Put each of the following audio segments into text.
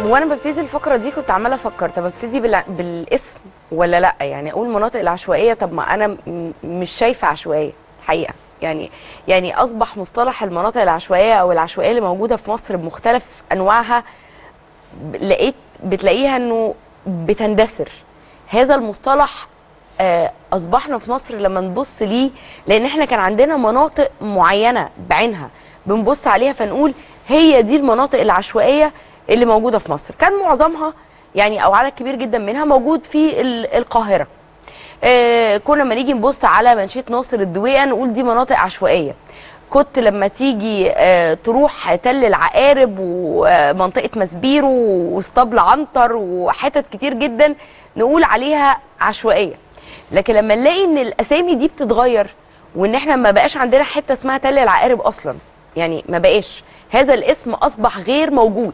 وانا ببتدي الفقره دي كنت عماله افكر طب ابتدي بالع... بالاسم ولا لا يعني اقول مناطق العشوائيه طب ما انا م... مش شايفه عشوائيه الحقيقه يعني يعني اصبح مصطلح المناطق العشوائيه او العشوائيه اللي موجوده في مصر بمختلف انواعها ب- لقيت بتلاقيها انه بتندثر هذا المصطلح آه، اصبحنا في مصر لما نبص ليه لان احنا كان عندنا مناطق معينه بعينها بنبص عليها فنقول هي دي المناطق العشوائيه اللي موجوده في مصر كان معظمها يعني او عدد كبير جدا منها موجود في ال- القاهره آه، كنا لما نيجي نبص على منشيه ناصر الدويقه نقول دي مناطق عشوائيه كنت لما تيجي آه، تروح تل العقارب ومنطقه مسبيرو واسطبل عنتر وحتت كتير جدا نقول عليها عشوائيه لكن لما نلاقي ان الاسامي دي بتتغير وان احنا ما بقاش عندنا حته اسمها تل العقارب اصلا يعني ما بقاش هذا الاسم اصبح غير موجود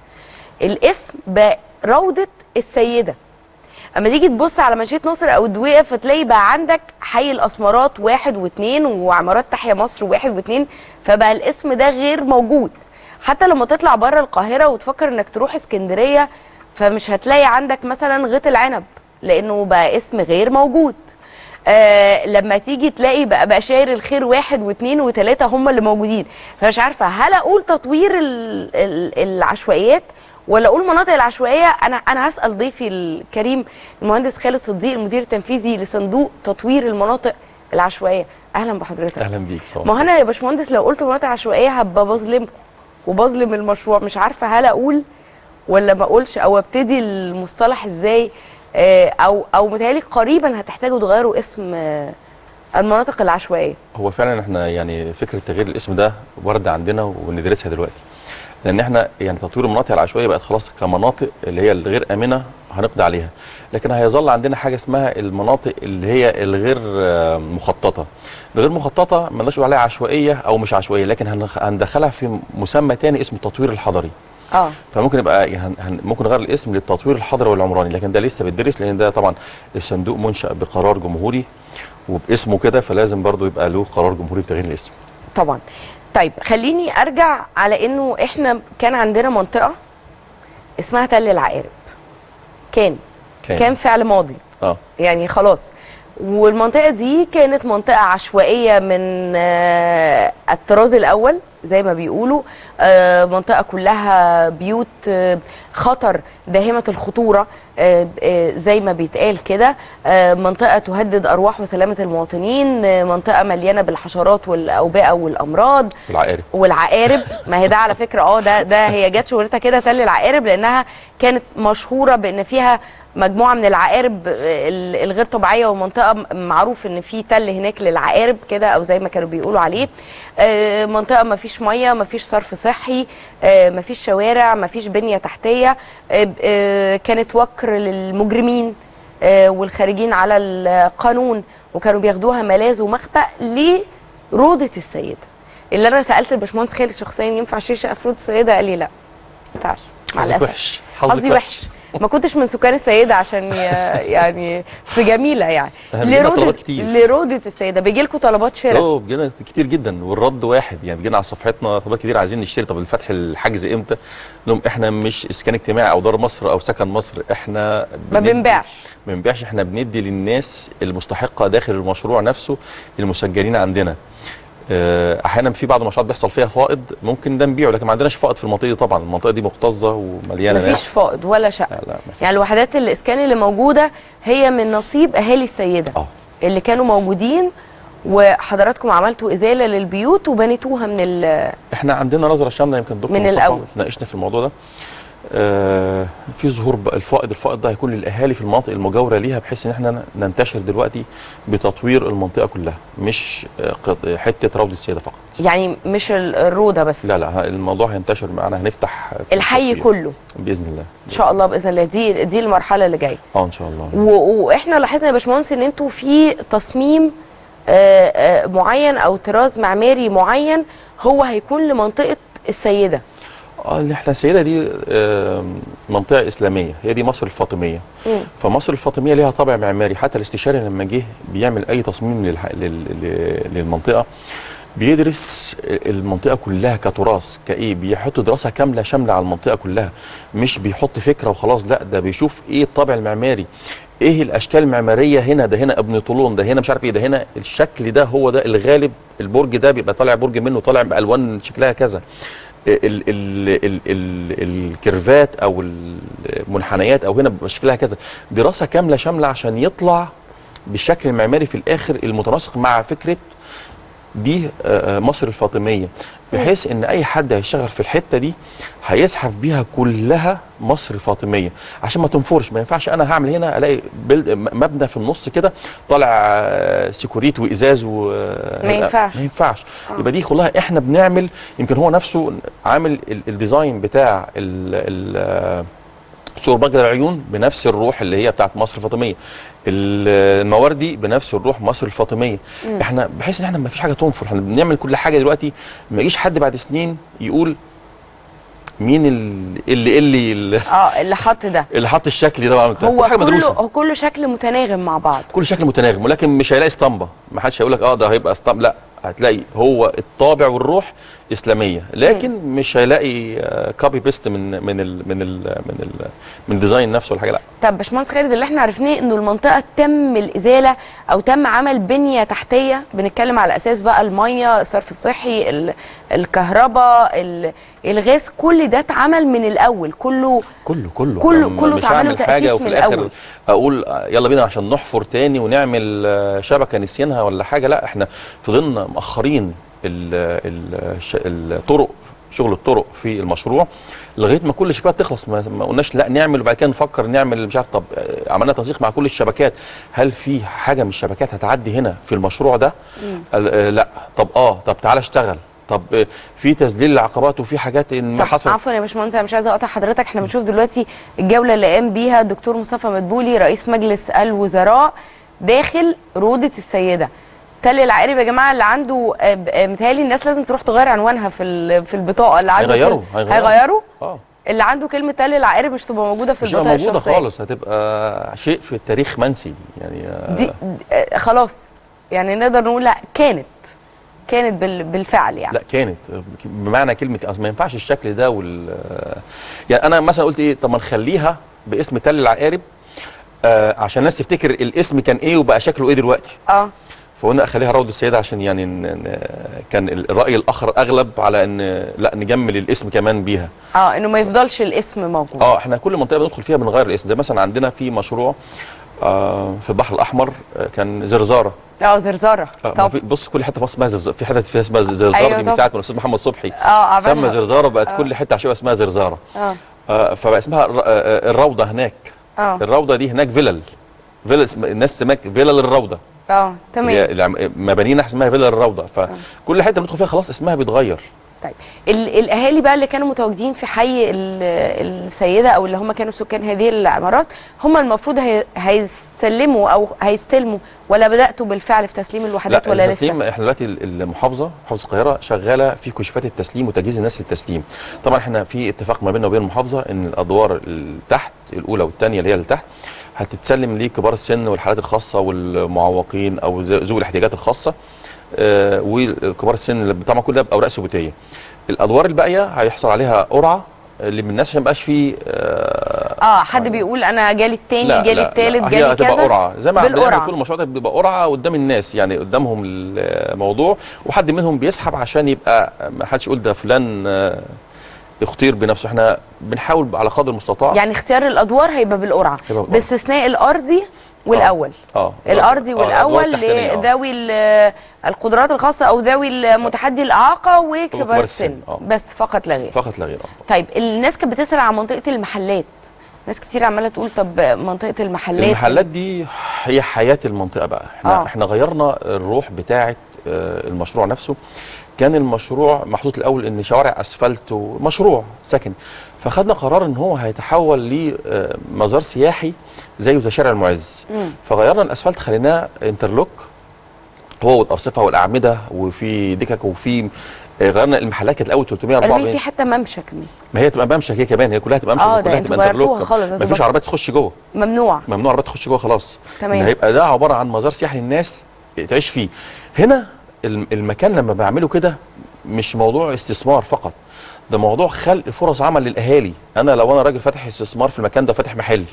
الاسم بقى روضه السيده اما تيجي تبص على منشيه نصر او الدويقه فتلاقي بقى عندك حي الاسمرات واحد واثنين وعمارات تحيا مصر واحد واثنين فبقى الاسم ده غير موجود حتى لما تطلع بره القاهره وتفكر انك تروح اسكندريه فمش هتلاقي عندك مثلا غيط العنب لانه بقى اسم غير موجود آه لما تيجي تلاقي بقى بشاير الخير واحد واثنين وثلاثه هم اللي موجودين فمش عارفه هل اقول تطوير ال ال العشوائيات ولا اقول مناطق العشوائيه انا انا هسال ضيفي الكريم المهندس خالد صديق المدير التنفيذي لصندوق تطوير المناطق العشوائيه اهلا بحضرتك اهلا بيك صباح ما هو انا يا باشمهندس لو قلت مناطق عشوائيه هبقى بظلمكم وبظلم المشروع مش عارفه هل اقول ولا ما اقولش او ابتدي المصطلح ازاي آه، او او متهيألي قريبا هتحتاجوا تغيروا اسم آه، المناطق العشوائيه هو فعلا احنا يعني فكره تغيير الاسم ده ورده عندنا وندرسها دلوقتي لان احنا يعني تطوير المناطق العشوائيه بقت خلاص كمناطق اللي هي الغير امنه هنقضي عليها لكن هيظل عندنا حاجه اسمها المناطق اللي هي الغير آه، مخططه الغير مخططه ما نقدرش نقول عليها عشوائيه او مش عشوائيه لكن هنخ- هندخلها في مسمى تاني اسمه التطوير الحضري اه فممكن يبقى يعني هن- ممكن نغير الاسم للتطوير الحضري والعمراني لكن ده لسه بيدرس لان ده طبعا الصندوق منشأ بقرار جمهوري وباسمه كده فلازم برضو يبقى له قرار جمهوري بتغيير الاسم طبعا طيب خليني ارجع على انه احنا كان عندنا منطقه اسمها تل العقارب كان كان. كان فعل ماضي اه يعني خلاص والمنطقه دي كانت منطقه عشوائيه من آه، الطراز الاول زي ما بيقولوا آه، منطقه كلها بيوت آه، خطر داهمه الخطوره آه، آه، زي ما بيتقال كده آه، منطقه تهدد ارواح وسلامه المواطنين آه، منطقه مليانه بالحشرات والاوبئه والامراض والعقارب والعقارب ما هي ده على فكره اه ده ده هي جت شهرتها كده تل العقارب لانها كانت مشهوره بان فيها مجموعه من العقارب ال- الغير طبيعيه ومنطقه م- معروف ان في تل هناك للعقارب كده او زي ما كانوا بيقولوا عليه آه، منطقه ما فيش ميه ما فيش صرف صحي آه، ما فيش شوارع ما فيش بنيه تحتيه آه، آه، كانت وكر للمجرمين آه، والخارجين على القانون وكانوا بياخدوها ملاذ ومخبأ لروضه السيده اللي انا سالت الباشمهندس خالد شخصيا ينفع شيشه افرود السيده قال لي لا ما ينفعش مع حظك الاسف وحش حظك حظي وحش ما كنتش من سكان السيده عشان ي- يعني في جميله يعني إحنا بيجيلنا طلبات كتير. لروضه السيده بيجي لكم طلبات شراء اه بيجينا كتير جدا والرد واحد يعني بيجينا على صفحتنا طلبات كتير عايزين نشتري طب الفتح الحجز امتى؟ لهم احنا مش اسكان اجتماعي او دار مصر او سكن مصر احنا ما بندي- بنبيعش ما بنبيعش احنا بندي للناس المستحقه داخل المشروع نفسه المسجلين عندنا آه، احيانا في بعض المشروعات بيحصل فيها فائض ممكن ده نبيعه لكن ما عندناش فائض في المنطقه دي طبعا المنطقه دي مكتظه ومليانه مفيش ناس فائض ولا شقه لا لا مفيش. يعني الوحدات الاسكان اللي موجوده هي من نصيب اهالي السيده اه اللي كانوا موجودين وحضراتكم عملتوا ازاله للبيوت وبنيتوها من ال احنا عندنا نظره شامله يمكن دكتور من مصطفى الأول. ناقشنا في الموضوع ده آه في ظهور بقى الفائض الفائض ده هيكون للاهالي في المناطق المجاوره ليها بحيث ان احنا ننتشر دلوقتي بتطوير المنطقه كلها مش آه، قط- حته روضه السيده فقط يعني مش ال- الروضه بس لا لا ه- الموضوع هينتشر معانا هنفتح في الحي التطوير. كله باذن الله ان شاء الله باذن الله دي دي المرحله اللي جايه اه ان شاء الله و- واحنا لاحظنا يا باشمهندس ان انتوا في تصميم آه، آه، معين او طراز معماري معين هو هيكون لمنطقه السيده اه اللي احنا السيده دي آم، منطقه اسلاميه هي دي مصر الفاطميه مم. فمصر الفاطميه ليها طابع معماري حتى الاستشاري لما جه بيعمل اي تصميم للح... لل... لل- للمنطقه بيدرس المنطقه كلها كتراث كايه بيحط دراسه كامله شامله على المنطقه كلها مش بيحط فكره وخلاص لا ده بيشوف ايه الطابع المعماري ايه الاشكال المعماريه هنا ده هنا ابن طولون ده هنا مش عارف ايه ده هنا الشكل ده هو ده الغالب البرج ده بيبقى طالع برج منه طالع بالوان شكلها كذا ال ال ال ال الكيرفات او المنحنيات او هنا بيبقى شكلها كذا دراسه كامله شامله عشان يطلع بالشكل المعماري في الاخر المتناسق مع فكره دي آه، آه، مصر الفاطميه بحيث ان اي حد هيشتغل في الحته دي هيزحف بيها كلها مصر الفاطميه عشان ما تنفرش ما ينفعش انا هعمل هنا الاقي بلد م- مبنى في النص كده طالع آه، سيكوريت وازاز و ما ينفعش. ما ينفعش يبقى دي كلها احنا بنعمل يمكن هو نفسه عامل ال- الديزاين بتاع ال ال سور بجر العيون بنفس الروح اللي هي بتاعت مصر الفاطميه ال- المواردي بنفس الروح مصر الفاطميه احنا بحيث ان احنا ما فيش حاجه تنفر احنا بنعمل كل حاجه دلوقتي ما يجيش حد بعد سنين يقول مين ال- اللي اللي اللي, اه اللي حط ده اللي حط الشكل ده وعمل بتاع. هو كل حاجه كله مدروسه هو كله شكل متناغم مع بعض كل شكل متناغم ولكن مش هيلاقي اسطمبه ما حدش هيقول لك اه ده هيبقى اسطمبه لا هتلاقي هو الطابع والروح اسلاميه لكن مش هيلاقي كوبي بيست من من ال من ال من ال من الديزاين نفسه ولا حاجه لا طب باشمهندس خالد اللي احنا عرفناه انه المنطقه تم الازاله او تم عمل بنيه تحتيه بنتكلم على اساس بقى الميه الصرف الصحي ال- الكهرباء ال- الغاز كل ده اتعمل من الاول كله كله كله كله- أنا كله مش اتعمل له هعمل تأسيس حاجه وفي من الاخر الأول. اقول آه، يلا بينا عشان نحفر تاني ونعمل آه، شبكه نسينها ولا حاجه لا احنا فضلنا مأخرين ال- ال- الش- الطرق شغل الطرق في المشروع لغايه ما كل الشبكات تخلص ما, ما قلناش لا نعمل وبعد كده نفكر نعمل مش عارف طب آه، عملنا تنسيق مع كل الشبكات هل في حاجه من الشبكات هتعدي هنا في المشروع ده قال آه، لا طب اه طب تعالى اشتغل طب آه، في تذليل العقبات وفي حاجات ان ما طب حصل عفوا يا باشمهندس انا مش عايزه اقطع حضرتك احنا بنشوف دلوقتي الجوله اللي قام بيها الدكتور مصطفى مدبولي رئيس مجلس الوزراء داخل روضه السيده تل العقارب يا جماعه اللي عنده آه، ب- آه، متهيألي الناس لازم تروح تغير عنوانها في ال- في البطاقه اللي عنده هيغيروا- كل- هيغيروا. هيغيروا اه اللي عنده كلمه تل العقارب مش تبقى موجوده في مش هتبقى البطاقه موجوده الشخصيه خالص هتبقى شيء في التاريخ منسي يعني آه، دي آه، خلاص يعني نقدر نقول لا كانت كانت بال- بالفعل يعني لا كانت بمعنى كلمه اصل ما ينفعش الشكل ده وال يعني انا مثلا قلت ايه طب ما نخليها باسم تل العقارب آه عشان الناس تفتكر الاسم كان ايه وبقى شكله ايه دلوقتي اه فقلنا اخليها روضه السيده عشان يعني ن- ن- كان الراي الاخر اغلب على ان لا نجمل الاسم كمان بيها اه انه ما يفضلش الاسم موجود اه احنا كل منطقه بندخل فيها بنغير الاسم زي مثلا عندنا في مشروع آه في البحر الاحمر آه كان زرزاره اه زرزاره آه، ما طب في بص كل حته في مصر اسمها زرزاره في حته فيها اسمها زرزاره أيوة دي من طبعا. ساعه ما الاستاذ محمد صبحي اه سمى عملها زرزاره بقت آه. كل حته عشوائيه اسمها زرزاره اه آه فبقى اسمها الر- آه، الروضه هناك اه الروضه دي هناك فيلل فيلل اسم- الناس تسميها فيلل الروضه اه اللي هي تمام العم- مبانينا اسمها فيلل الروضه فكل حته بندخل فيها خلاص اسمها بيتغير طيب ال- الاهالي بقى اللي كانوا متواجدين في حي ال- السيده او اللي هم كانوا سكان هذه العمارات هم المفروض هي- هيسلموا او هيستلموا ولا بداتوا بالفعل في تسليم الوحدات ولا التسليم لسه؟ احنا دلوقتي المحافظه محافظه القاهره شغاله في كشوفات التسليم وتجهيز الناس للتسليم طبعا احنا في اتفاق ما بيننا وبين المحافظه ان الادوار اللي تحت الاولى والثانيه اللي هي اللي تحت هتتسلم لكبار السن والحالات الخاصه والمعوقين او ذو ذوي الاحتياجات الخاصه آه وكبار السن اللي طبعا كل ده باوراق ثبوتيه الادوار الباقيه هيحصل عليها قرعه اللي من الناس عشان ما يبقاش في آه اه حد بيقول انا جالي التاني لا جالي لا التالت لا. جالي هي هتبقى كذا قرعه زي ما بالقرعة. بنعمل كل المشروعات بيبقى قرعه قدام الناس يعني قدامهم الموضوع وحد منهم بيسحب عشان يبقى ما حدش يقول ده فلان آه، يختير بنفسه احنا بنحاول على قدر المستطاع يعني اختيار الادوار هيبقى بالقرعه هيبقى بالقرعة. باستثناء الارضي والاول اه الارضي آه، الأدوار والاول التحتانية، آه. لذوي ال- القدرات الخاصه او ذوي المتحدي الاعاقه وكبار وكبار السن السن، آه. بس فقط لا غير فقط لا غير آه. طيب الناس كانت بتسال عن منطقه المحلات ناس كتير عماله تقول طب منطقه المحلات المحلات دي هي حياه المنطقه بقى احنا آه. آه. احنا غيرنا الروح بتاعه آه، المشروع نفسه كان المشروع محطوط الاول ان شوارع اسفلت ومشروع سكن فخدنا قرار ان هو هيتحول لمزار سياحي زيه زي شارع المعز مم. فغيرنا الاسفلت خليناه انترلوك هو والارصفه والاعمده وفي دكك وفي آه، غيرنا المحلات كانت الاول قالوا 344 لي في حتى ممشى كمان ما هي تبقى ممشى هي كمان هي كلها تبقى ممشى آه، ده كلها انتوا تبقى غيرتوها انترلوك خالص، ما فيش هتبقى- عربيات تخش جوه ممنوع ممنوع عربيات تخش جوه خلاص تمام. ان هيبقى ده عباره عن مزار سياحي للناس تعيش فيه هنا الم- المكان لما بعمله كده مش موضوع استثمار فقط ده موضوع خلق فرص عمل للاهالي انا لو انا راجل فاتح استثمار في المكان ده فاتح محل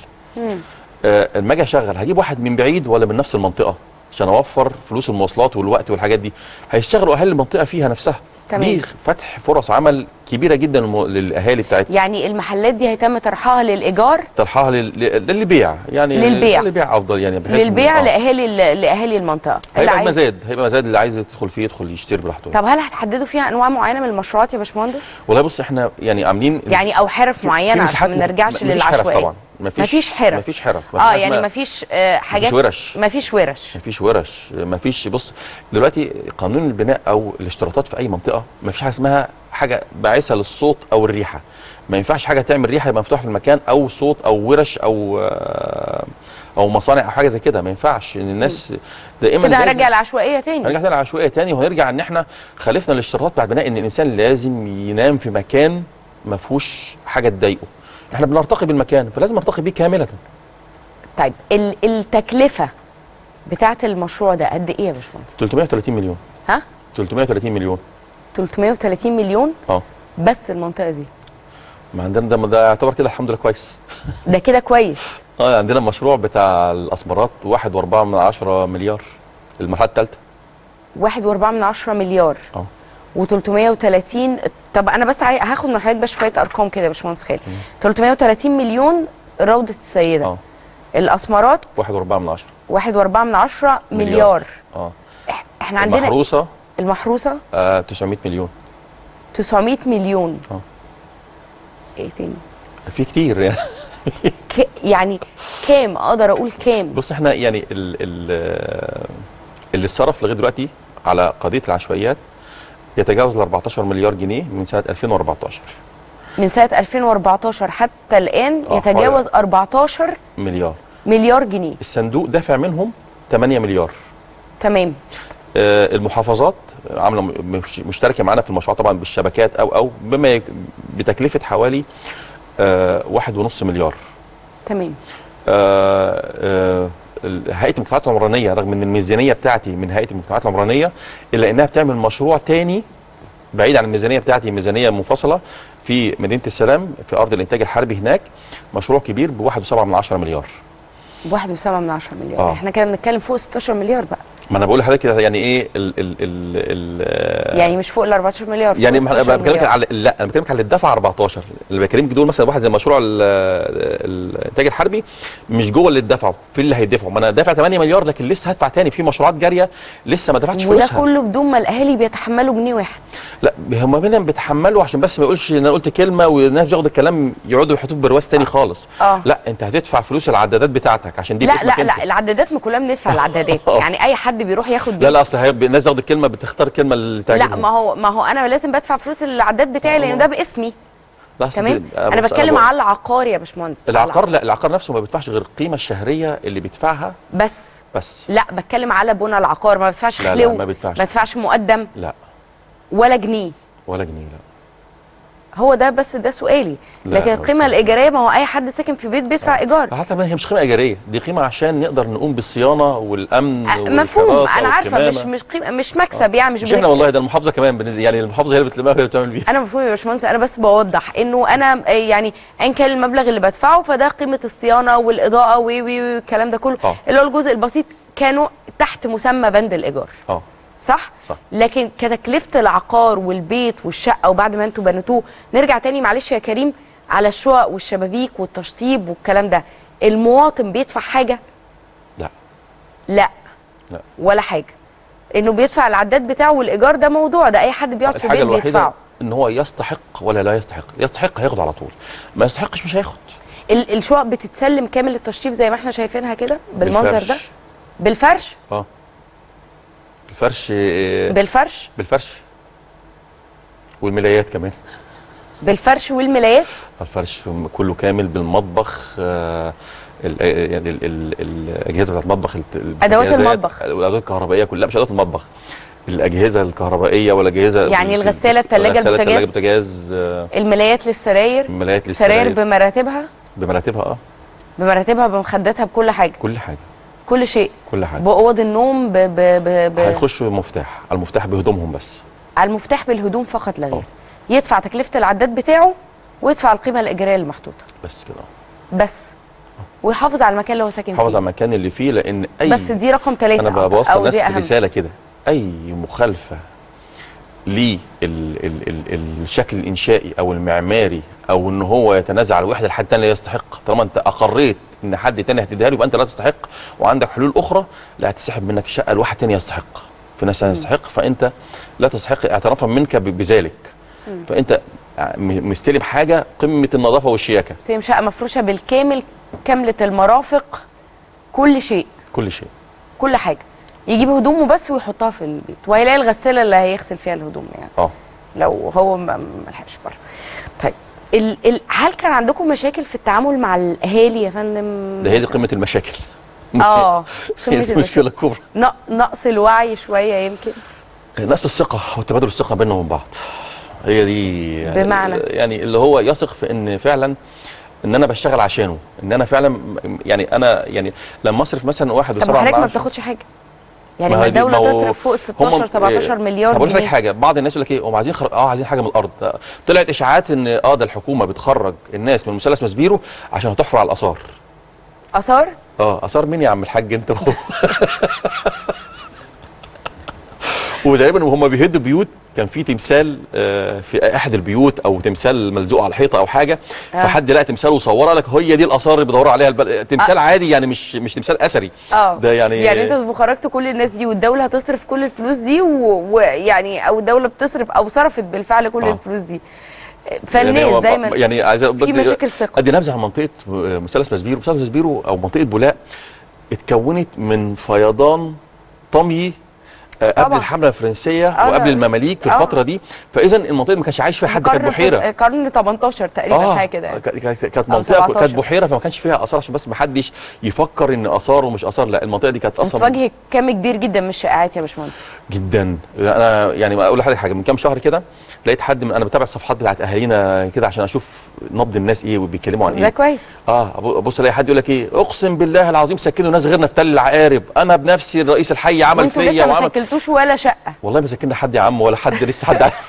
آه، لما اجي اشغل هجيب واحد من بعيد ولا من نفس المنطقه عشان اوفر فلوس المواصلات والوقت والحاجات دي هيشتغلوا اهالي المنطقه فيها نفسها تمام. دي فتح فرص عمل كبيره جدا للم- للاهالي بتاعتنا يعني المحلات دي هيتم طرحها للايجار طرحها لل- لل- للبيع يعني للبيع. للبيع افضل يعني بحيث إن- للبيع آه. لاهالي لاهالي المنطقه اللي هيبقى عايز- مزاد هيبقى مزاد اللي عايز يدخل فيه يدخل يشتري براحته طب هل هتحددوا فيها انواع معينه من المشروعات يا باشمهندس والله بص احنا يعني عاملين يعني او حرف معينه عشان ما نرجعش مفيش حرف للعشوائيه طبعا مفيش مفيش حرف مفيش حرف اه مفيش يعني حاجة مفيش آه حاجات مفيش ورش. مفيش ورش مفيش ورش مفيش بص دلوقتي قانون البناء او الاشتراطات في اي منطقه مفيش حاجه اسمها حاجه باعثه للصوت او الريحه ما ينفعش حاجه تعمل ريحه يبقى مفتوحه في المكان او صوت او ورش او آه، او مصانع او حاجه زي كده ما ينفعش ان الناس دائما كده لازم- هنرجع العشوائيه تاني هنرجع تاني للعشوائيه تاني وهنرجع ان احنا خالفنا الاشتراطات بتاعت بناء ان الانسان لازم ينام في مكان ما فيهوش حاجه تضايقه احنا بنرتقي بالمكان فلازم نرتقي بيه كامله طيب ال- التكلفه بتاعه المشروع ده قد ايه يا باشمهندس 330 مليون ها 330 مليون 330 مليون اه بس المنطقه دي ما عندنا ده ده يعتبر كده الحمد لله كويس ده كده كويس اه عندنا المشروع بتاع الاسمرات واحد واربعة من عشرة مليار المرحله الثالثه واحد واربعة من عشرة مليار اه و330 طب انا بس عاي... هاخد من حضرتك بس شويه ارقام كده يا باشمهندس خالد 330 مليون روضه السيده اه الاسمرات واحد واربعة من عشرة واحد واربعة من عشرة مليار, مليار. اه إح- احنا عندنا المحروسه المحروسه آه 900 مليون 900 مليون اه ايه تاني في كتير يعني ك... يعني كام اقدر اقول كام بص احنا يعني ال ال اللي اتصرف لغايه دلوقتي على قضيه العشوائيات يتجاوز ال 14 مليار جنيه من سنه 2014 من سنه 2014 حتى الان آه، يتجاوز 14 مليار مليار جنيه الصندوق دافع منهم 8 مليار تمام آه، المحافظات عامله م- مش- مشتركه معانا في المشروع طبعا بالشبكات او او بما يك- بتكلفه حوالي آه، واحد ونص مليار تمام آه، آه، ال- هيئه المجتمعات العمرانيه رغم ان الميزانيه بتاعتي من هيئه المجتمعات العمرانيه الا انها بتعمل مشروع تاني بعيد عن الميزانيه بتاعتي ميزانيه منفصله في مدينه السلام في ارض الانتاج الحربي هناك مشروع كبير ب 1.7 من عشرة مليار واحد وسبعة من عشرة مليار آه. احنا كده بنتكلم فوق 16 مليار بقى ما انا بقول لحضرتك كده يعني ايه ال ال ال ال يعني مش فوق ال 14 مليار فوق يعني ما انا 16 بكلمك مليار. على لا انا بكلمك على اللي اتدفع 14 اللي بكلمك دول مثلا واحد زي مشروع ال- الانتاج الحربي مش جوه اللي اتدفعوا في اللي هيدفعوا ما انا دافع 8 مليار لكن لسه هدفع تاني في مشروعات جاريه لسه ما دفعتش وده فلوسها كله بدون ما الاهالي بيتحملوا جنيه واحد لا هم منهم بيتحملوا عشان بس ما يقولش ان انا قلت كلمه والناس ياخدوا الكلام يقعدوا يحطوه في برواز تاني خالص اه لا انت هتدفع فلوس العدادات بتاعتك عشان دي لا باسمك لا انت. لا العدادات ما كلنا بندفع العدادات يعني اي حد بيروح ياخد لا بيت لا اصل هي الناس تاخد الكلمه بتختار الكلمه اللي تعجبهم لا ما هو ما هو انا لازم بدفع فلوس العداد بتاعي لان ده باسمي لا أصل تمام دي- انا بص، بتكلم بقول- على العقار يا باشمهندس على العقار لا العقار نفسه ما بيدفعش غير القيمه الشهريه اللي بيدفعها بس بس لا بتكلم على بنى العقار ما بدفعش لا، لا، خلو ما بيدفعش. ما بدفعش مقدم لا ولا جنيه ولا جنيه لا هو ده بس ده سؤالي لا، لكن ما القيمه بيدفعش. الايجاريه ما هو اي حد ساكن في بيت بيدفع ايجار حتى ما هي مش قيمه ايجاريه دي قيمه عشان نقدر نقوم بالصيانه والامن أه، مفهوم والحراسة انا عارفه مش والكمامة. مش قيمه مش مكسب يعني مش, مش احنا بنك- والله ده المحافظه كمان بن- يعني المحافظه هي اللي بتلمها وهي اللي بتعمل بيها انا مفهوم يا باشمهندس انا بس بوضح انه انا آه، يعني ان كان المبلغ اللي بدفعه فده قيمه الصيانه والاضاءه و و والكلام ده كله آه. اللي هو الجزء البسيط كانوا تحت مسمى بند الايجار اه صح؟ صح. لكن كتكلفه العقار والبيت والشقه وبعد ما انتوا بنيتوه نرجع تاني معلش يا كريم على الشقق والشبابيك والتشطيب والكلام ده المواطن بيدفع حاجه؟ لا لا لا ولا حاجه انه بيدفع العداد بتاعه والايجار ده موضوع ده اي حد بيقعد في الحاجه بيت الوحيده بيدفعه ان هو يستحق ولا لا يستحق يستحق هياخد على طول ما يستحقش مش هياخد ال- الشقق بتتسلم كامل التشطيب زي ما احنا شايفينها كده بالمنظر ده بالفرش. بالفرش اه الفرش آه، بالفرش بالفرش والملايات كمان بالفرش والملايات الفرش كله كامل بالمطبخ آه، ال- آه، يعني ال- ال- الاجهزه بتاعت المطبخ الت- أدوات البوتاجازات، المطبخ. الادوات الكهربائيه كلها مش ادوات المطبخ الاجهزه الكهربائيه والاجهزه يعني الغسالة، التلاجة، الغسالة، البوتاجاز. التلاجة، البوتاجاز آه، الملايات للسراير الملايات سراير للسراير بمراتبها بمراتبها اه بمراتبها بمخداتها بكل حاجه كل حاجه كل شيء كل حاجه باوض النوم ب ب ب ب هيخشوا مفتاح على المفتاح بهدومهم بس على المفتاح بالهدوم فقط لا غير اه. يدفع تكلفه العداد بتاعه ويدفع القيمه الايجاريه المحطوطه بس كده بس ويحافظ على المكان اللي هو ساكن حافظ فيه على المكان اللي فيه لان اي بس دي رقم ثلاثة انا بوصل أو ناس دي أهم. رساله كده اي مخالفه للشكل الانشائي او المعماري او ان هو يتنازع على الوحده لحد تاني لا يستحق طالما انت اقريت ان حد تاني هتديها له يبقى انت لا تستحق وعندك حلول اخرى لا هتسحب منك الشقه لواحد تاني يستحق في ناس يستحق فانت لا تستحق اعترافا منك ب- بذلك فانت م- مستلم حاجه قمه النظافه والشياكه بس هي مش شقه مفروشه بالكامل كامله المرافق كل شيء كل شيء كل حاجه يجيب هدومه بس ويحطها في البيت وهيلاقي الغساله اللي هيغسل فيها الهدوم يعني اه لو هو ما ما لحقش بره طيب ال ال هل كان عندكم مشاكل في التعامل مع الاهالي يا فندم ده هي دي قمه المشاكل اه قمة هي دي المشاكل. المشكله الكبرى ن- نقص الوعي شويه يمكن نقص الثقة وتبادل الثقة بينهم وبين بعض هي دي يعني بمعنى؟ يعني اللي هو يثق في ان فعلا ان انا بشتغل عشانه ان انا فعلا يعني انا يعني لما اصرف مثلا واحد طب وسبعة حضرتك من ما عشرة- بتاخدش حاجه يعني ما ما هي دي- الدوله ما هو تصرف فوق هم 16 17 مليار طب اقول لك جنيه حاجه بعض الناس يقول لك ايه هم عايزين خر... اه عايزين حاجه من الارض آه، طلعت اشاعات ان اه ده الحكومه بتخرج الناس من مثلث مسبيرو عشان هتحفر على الاثار اثار اه اثار مين يا عم الحاج انت وتقريبا وهم بيهدوا بيوت كان في تمثال آه، في احد البيوت او تمثال ملزوق على الحيطه او حاجه آه. فحد لقى تمثال وصورها لك هي دي الاثار اللي بيدوروا عليها البل... تمثال عادي يعني مش مش تمثال اثري اه ده يعني يعني انت تبقى خرجت كل الناس دي والدوله هتصرف كل الفلوس دي و- ويعني او الدوله بتصرف او صرفت بالفعل كل آه. الفلوس دي فالناس يعني هو ب- دايما يعني عايز أقول- في بدي- مشاكل ثقه ادي نبذه عن منطقه آه، مثلث مسبيرو مثلث مسبيرو او منطقه بولاق اتكونت من فيضان طمي آه، قبل طبعاً. الحمله الفرنسيه آه، وقبل ده- المماليك في آه. الفتره دي فاذا المنطقه دي ما كانش عايش فيها حد كانت قرن بحيره في- قرن 18 تقريبا حاجه كده يعني. ك- ك- كانت أو منطقه 17. كانت بحيره فما كانش فيها اثار عشان بس ما حدش يفكر ان اثار ومش اثار لا المنطقه دي كانت اصلا بتواجه كم كبير جدا من الشائعات يا باشمهندس جدا انا يعني ما اقول لحضرتك حاجه من كام شهر كده لقيت حد من انا بتابع الصفحات بتاعت اهالينا كده عشان اشوف نبض الناس ايه وبيتكلموا عن ده ايه كويس اه أبو- ابص الاقي حد يقول لك ايه اقسم بالله العظيم سكنوا ناس غيرنا في تل العقارب انا بنفسي الرئيس الحي عمل وانتوا فيا لسه ما وعمل سكلتوش ولا شقه والله ما سكننا حد يا عم ولا حد لسه حد ع-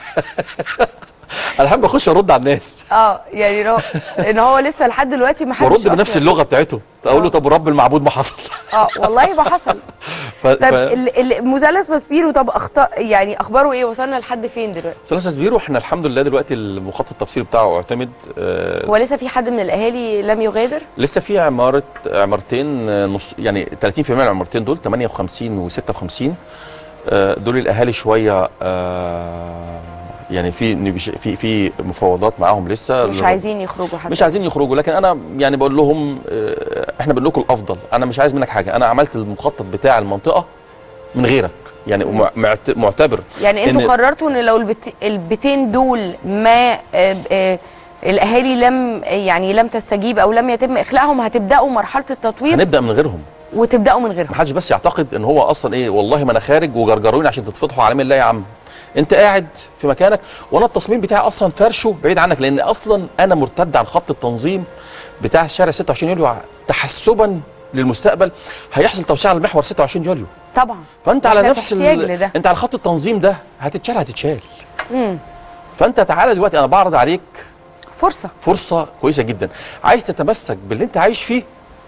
انا بحب اخش ارد على الناس اه يعني لو ان هو لسه لحد دلوقتي ما حدش وارد بنفس أصلاً- اللغه بتاعتهم اقول له طب ورب المعبود ما حصل اه والله ما حصل ف... طب ف... ال- ال- مثلث ماسبيرو طب اخطاء يعني اخباره ايه وصلنا لحد فين دلوقتي ثلاثة سبيرو احنا الحمد لله دلوقتي المخطط التفصيلي بتاعه اعتمد آه هو لسه في حد من الاهالي لم يغادر لسه في عمارة عمارتين آه، نص يعني 30% من العمارتين دول 58 و56 آه دول الاهالي شوية آه يعني في نيجوشي- في في مفاوضات معاهم لسه مش اللي هو- عايزين يخرجوا حتى مش عايزين يخرجوا لكن انا يعني بقول لهم آه، احنا بنقول لكم الافضل انا مش عايز منك حاجه انا عملت المخطط بتاع المنطقه من غيرك يعني ومع- معت- معتبر يعني انتوا إن- قررتوا ان لو البت... البيتين دول ما آه، آه، الاهالي لم يعني لم تستجيب او لم يتم اخلاءهم هتبداوا مرحله التطوير هنبدا من غيرهم وتبداوا من غيرهم ما حدش بس يعتقد ان هو اصلا ايه والله ما انا خارج وجرجروني عشان تتفتحوا على مين الله يا عم انت قاعد في مكانك وانا التصميم بتاعي اصلا فرشه بعيد عنك لان اصلا انا مرتد عن خط التنظيم بتاع شارع 26 يوليو تحسبا للمستقبل هيحصل توسيع على المحور 26 يوليو طبعا فانت على وإحنا نفس في احتياج ال... لده. انت على خط التنظيم ده هتتشال هتتشال مم. فانت تعالى دلوقتي انا بعرض عليك فرصه فرصه كويسه جدا عايز تتمسك باللي انت عايش فيه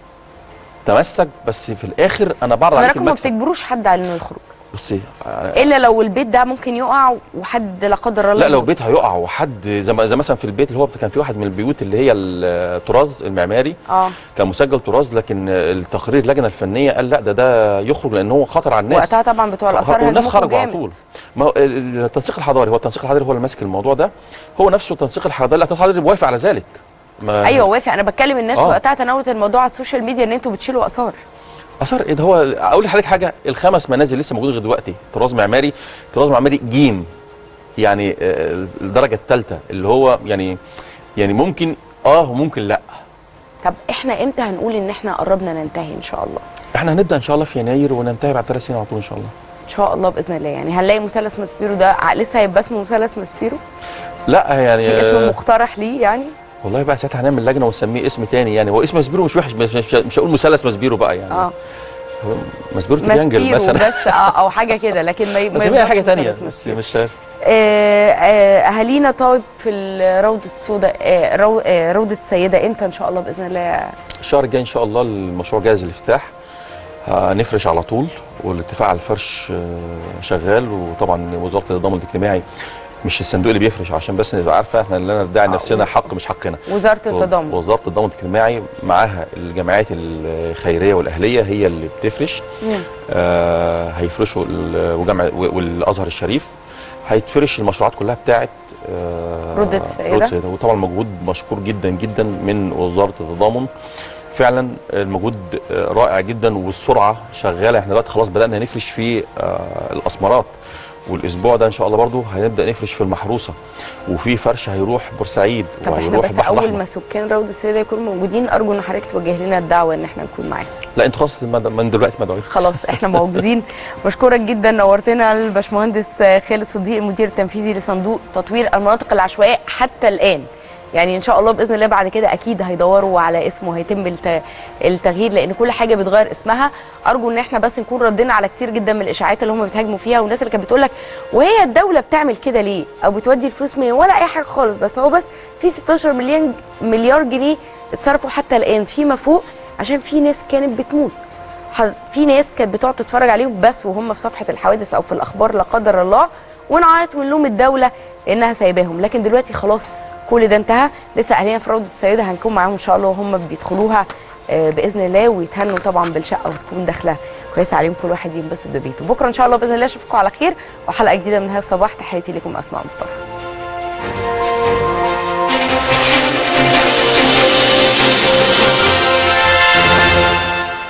تمسك بس في الاخر انا بعرض عليك حضراتكم ما المكسب بتجبروش حد على انه يخرج بصي أنا- الا لو البيت ده ممكن يقع وحد لا قدر الله لا لو يموت. بيت هيقع وحد زي ما- زي مثلا في البيت اللي هو كان في واحد من البيوت اللي هي الطراز المعماري اه كان مسجل طراز لكن التقرير اللجنه الفنيه قال لا ده ده يخرج لان هو خطر على الناس وقتها طبعا بتوع الاثار والناس هاجموكوا خرجوا على جامد. طول ما هو التنسيق الحضاري هو التنسيق الحضاري هو اللي ماسك الموضوع ده هو نفسه التنسيق الحضاري التنسيق الحضاري موافق على ذلك ما ايوه وافق انا بتكلم الناس آه. وقتها تناولت الموضوع على السوشيال ميديا ان انتوا بتشيلوا اثار اثر ايه ده هو اقول لحضرتك حاجه الخمس منازل لسه موجودين لغايه دلوقتي طراز معماري طراز معماري جيم يعني آه، الدرجه الثالثه اللي هو يعني يعني ممكن اه وممكن لا طب احنا امتى هنقول ان احنا قربنا ننتهي ان شاء الله احنا هنبدا ان شاء الله في يناير وننتهي بعد ثلاث سنين على طول ان شاء الله ان شاء الله باذن الله يعني هنلاقي مثلث ماسبيرو ده ع- لسه هيبقى اسمه مثلث ماسبيرو لا يعني في اسم آه، مقترح ليه يعني والله بقى ساعتها هنعمل لجنه ونسميه اسم تاني يعني هو اسم مسبيرو مش وحش مش, مش, مش هقول مثلث مسبيرو بقى يعني اه مسبيرو تريانجل ماسبيرو مثلا بس اه او حاجه كده لكن ما ما بس هي يبقاش حاجه تانية مثلث بس ماسبيرو. مش عارف آه، آه، اهالينا طيب في الروضه السوداء آه، رو- آه، روضه السيده امتى ان شاء الله باذن الله الشهر الجاي ان شاء الله المشروع جاهز للافتتاح هنفرش على طول والاتفاق على الفرش آه، شغال وطبعا وزاره التضامن الاجتماعي مش الصندوق اللي بيفرش عشان بس نبقى عارفه احنا اللي ندعي آه، نفسنا حق مش حقنا وزاره التضامن وزاره التضامن الاجتماعي معاها الجمعيات الخيريه والاهليه هي اللي بتفرش مم. آه هيفرشوا ال- وجامع والازهر الشريف هيتفرش المشروعات كلها بتاعت آه ردة السيدة. ردة السيدة وطبعا مجهود مشكور جدا جدا من وزاره التضامن فعلا المجهود آه، رائع جدا والسرعه شغاله احنا دلوقتي خلاص بدانا نفرش في آه الاسمرات والاسبوع ده ان شاء الله برضو هنبدا نفرش في المحروسه وفي فرش هيروح بورسعيد طب احنا وهيروح بس البحر اول الأحمر. ما سكان روضه السيده يكونوا موجودين ارجو ان حضرتك توجه لنا الدعوه ان احنا نكون معاهم لا انتوا خلاص المد- من دلوقتي مدعوين خلاص احنا موجودين بشكرك جدا نورتنا الباشمهندس خالد صديق المدير التنفيذي لصندوق تطوير المناطق العشوائيه حتى الان يعني ان شاء الله باذن الله بعد كده اكيد هيدوروا على اسمه هيتم الت- التغيير لان كل حاجه بتغير اسمها ارجو ان احنا بس نكون ردينا على كتير جدا من الاشاعات اللي هم بيتهاجموا فيها والناس اللي كانت بتقول لك وهي الدوله بتعمل كده ليه او بتودي الفلوس منين ولا اي حاجه خالص بس هو بس في 16 مليون مليار جنيه اتصرفوا حتى الان فيما فوق عشان في ناس كانت بتموت ح- في ناس كانت بتقعد تتفرج عليهم بس وهم في صفحه الحوادث او في الاخبار لا قدر الله ونعيط ونلوم الدوله لانها سايباهم لكن دلوقتي خلاص كل ده انتهى لسه اهالينا في روضه السيده هنكون معاهم ان شاء الله وهم بيدخلوها آه، باذن الله ويتهنوا طبعا بالشقه وتكون داخله كويسه عليهم كل واحد ينبسط ببيته بكره ان شاء الله باذن الله اشوفكم على خير وحلقه جديده من هذا الصباح تحياتي لكم اسماء مصطفى